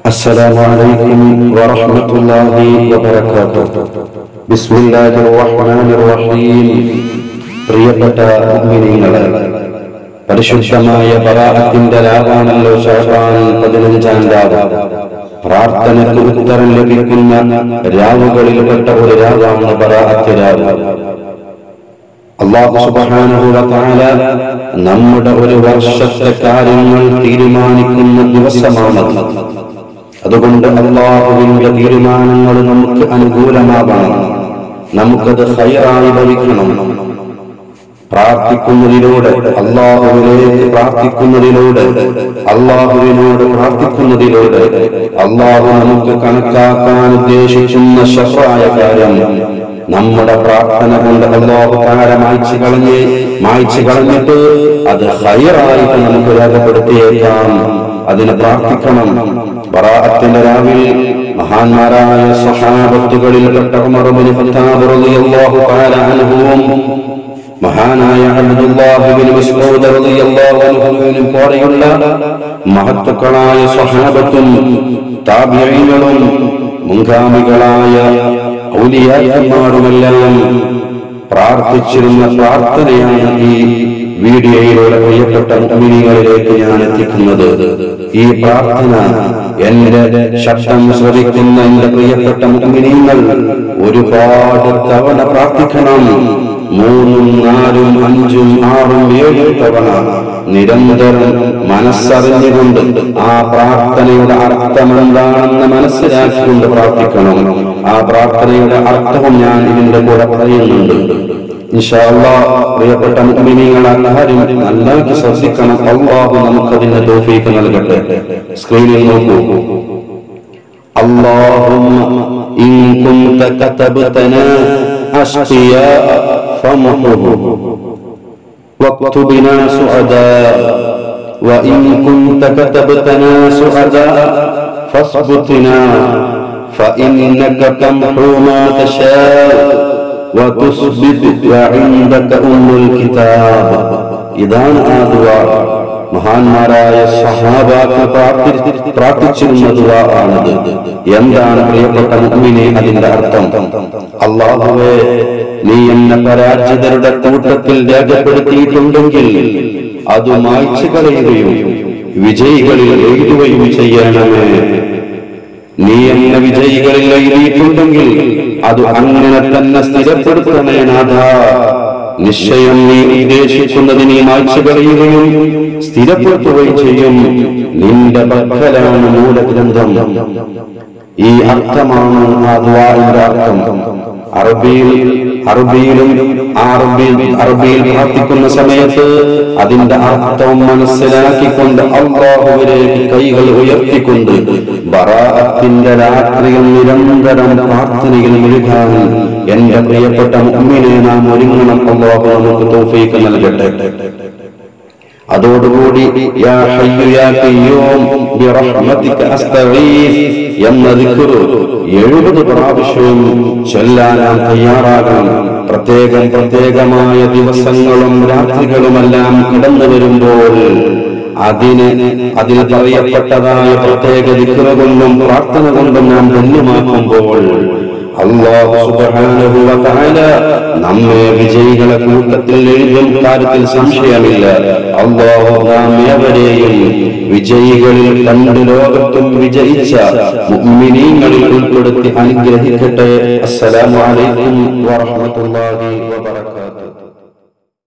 السلام عليكم ورحمة الله وبركاته بسم الله الرحمن الرحيم പ്രിയപ്പെട്ട മുഅ്മിനീങ്ങളെ പരിശുദ്ധമായ ബറാഅത്തിന്റെ രാവാണല്ലോ ഷാബാൻ പതിനഞ്ചാം രാവ് പ്രാർത്ഥനയ്ക്ക് ഉത്തരം ലഭിക്കുന്ന രാവുകളിൽപ്പെട്ട ഒരു രാവാണ് ബറാഅത്ത് രാവ് അള്ളാഹു സുബ്ഹാനഹു വ തആല നമ്മുടെ ഒരു വർഷത്തെ കാര്യങ്ങൾ തീരുമാനിക്കുന്ന ദിവസമാണത് അതുകൊണ്ട് അള്ളാഹുവിന്റെ തീരുമാനങ്ങൾ നമുക്ക് അനുകൂലമാകണം നമുക്കത് ഹൈറായി ഭവിക്കണം പ്രാർത്ഥിക്കുന്നതിലൂടെ അള്ളാഹുവിലേക്ക് പ്രാർത്ഥിക്കുന്നതിലൂടെ അള്ളാഹുവിനോട് പ്രാർത്ഥിക്കുന്നതിലൂടെ അള്ളാഹു നമുക്ക് കണക്കാക്കാൻ ഉദ്ദേശിക്കുന്ന ശഫായ കാര്യം നമ്മുടെ പ്രാർത്ഥന കൊണ്ട് അള്ളാഹു താര മായ്ച്ചു കളഞ്ഞ് മായ്ച്ചു കളഞ്ഞിട്ട് അത് ഹൈറായിട്ട് നമുക്ക് രേഖപ്പെടുത്തിയേക്കാം അതിന് പ്രാർത്ഥിക്കണം ബറാഅത്തിന്റെ രാവിൽ മഹാന്മാരായ സഹാബത്തുകളിൽപ്പെട്ട ഉമർ ഇബ്നു ഖത്താബ് റളിയല്ലാഹു തആല അൻഹുവും മഹാനായ അബ്ദുല്ലാഹി ഇബ്നു മസ്ഊദ് റളിയല്ലാഹു അൻഹുവിനും പോലെയുള്ള മഹത്തുക്കളായ സ്വഹാബത്തും താബിഈങ്ങളും മുൻഗാമികളായ ഔലിയാക്കന്മാരുമെല്ലാം പ്രാർത്ഥിച്ചിരുന്ന പ്രാർത്ഥനയാണ് ഈ വീഡിയോയിലൂടെ പ്രിയപ്പെട്ട മുഅ്മിനീങ്ങളിലേക്ക് ഞാൻ എത്തിക്കുന്നത് ഈ പ്രാർത്ഥന എന്റെ ശബ്ദം ശ്രവിക്കുന്ന എന്റെ പ്രിയപ്പെട്ട മുഅ്മിനീങ്ങൾ ഒരുപാട് തവണ പ്രാർത്ഥിക്കണം മൂന്നും നാലും അഞ്ചും ആറും ഏഴും തവണ നിരന്തരം മനസ്സറിഞ്ഞുകൊണ്ട് ആ പ്രാർത്ഥനയുടെ അർത്ഥം എന്താണെന്ന് മനസ്സിലാക്കിക്കൊണ്ട് പ്രാർത്ഥിക്കണം ആ പ്രാർത്ഥനയുടെ അർത്ഥവും ഞാൻ ഇതിന്റെ കൂടെ പറയുന്നുണ്ട് ഇൻഷാ അല്ലാഹ് പ്രിയപ്പെട്ട മുഅ്മിനീങ്ങൾ എല്ലാവരും നന്നായി ശ്രദ്ധിക്കണം അള്ളാഹു നമുക്കതിന്റെ തൗഫീഖ് നൽകട്ടെ സ്ക്രീനിൽ നോക്കൂ اللهم إن كنت كتبتنا أشقياء فمحه واكتبنا سعداء وإن كنت كتبتنا سعداء فاثبتنا فإنك تمحو ما تشاء وتثبت وعندك أم الكتاب ഇതാണ് ആ ദുആ മഹാന്മാരായ സഹാബാക്കൾ പ്രാർത്ഥി പ്രാർത്ഥിച്ചിരുന്ന ദുആ ആണത് എന്താണ് പ്രിയപ്പെട്ട മുഅ്മിനെ അതിന്റെ അർത്ഥം അല്ലാഹുവേ നീ എന്നെ പരാജിതരുടെ കൂട്ടത്തിൽ രേഖപ്പെടുത്തിയിട്ടുണ്ടെങ്കിൽ അത് മായ്ച്ചു കളയുകയും വിജയികളിൽ എഴുതുകയും ചെയ്യണമേ നീ എന്നെ വിജയികളിൽ എഴുതിയിട്ടുണ്ടെങ്കിൽ അത് അങ്ങനെ തന്നെ സ്ഥിരപ്പെടുത്തണേ നാഥ നിശ്ചയം നീ ഉദ്ദേശിക്കുന്നത് നീ മായ്ച്ചു കളയുകയും സ്ഥിരപ്പെടുത്തുകയും ചെയ്യും നിന്റെ പക്കലാണ് മൂലഗ്രന്ഥം ഈ അർത്ഥമാണ് ആ ദ്വാരിന്റെ അർത്ഥം അറബിയിൽ അറബിയിലും അറബിയിൽ അറബിയിൽ പ്രാർത്ഥിക്കുന്ന സമയത്ത് അതിന്റെ അർത്ഥം മനസ്സിലാക്കിക്കൊണ്ട് അള്ളാഹുവിലേക്ക് കൈകൾ ഉയർത്തിക്കൊണ്ട് ബറാഅത്തിന്റെ രാത്രിയിൽ നിരന്തരം പ്രാർത്ഥനയിൽ മുഴുകാൻ എന്റെ പ്രിയപ്പെട്ട മുമ്മിനെ നാം ഒരുങ്ങണം അള്ളാഹു നമുക്ക് തോഫീക്ക് നൽകട്ടെ അതോടുകൂടി യാ ഹയ്യു യാ ഖയ്യൂം ബിറഹ്മതിക അസ്തഗീസ് എന്ന ദിക്ർ എഴുപത് പ്രാവശ്യവും ചൊല്ലാൻ നാം തയ്യാറാകണം പ്രത്യേകം പ്രത്യേകമായ ദിവസങ്ങളും രാത്രികളുമെല്ലാം കടന്നു വരുമ്പോൾ അതിന് അതിൽ പറയപ്പെട്ടതായ പ്രത്യേക ദിക്ര കൊണ്ടും പ്രാർത്ഥന കൊണ്ടും നാം ധന്യമാക്കുമ്പോൾ അള്ളാഹു സുബ്ഹാനഹു വ തആല നമ്മെ വിജയികളെ കൂട്ടത്തിൽ എഴുതും കാര്യത്തിൽ സംശയമില്ല അള്ളാഹു നാം ഏവരെയും വിജയികളിൽ രണ്ട് ലോകത്തും വിജയിച്ച മുഅ്മിനീങ്ങളിൽ ഉൾപ്പെടുത്തി അനുഗ്രഹിക്കട്ടെ അസ്സലാമു അലൈക്കും വറഹ്മത്തുള്ളാഹി വബറകാതുഹു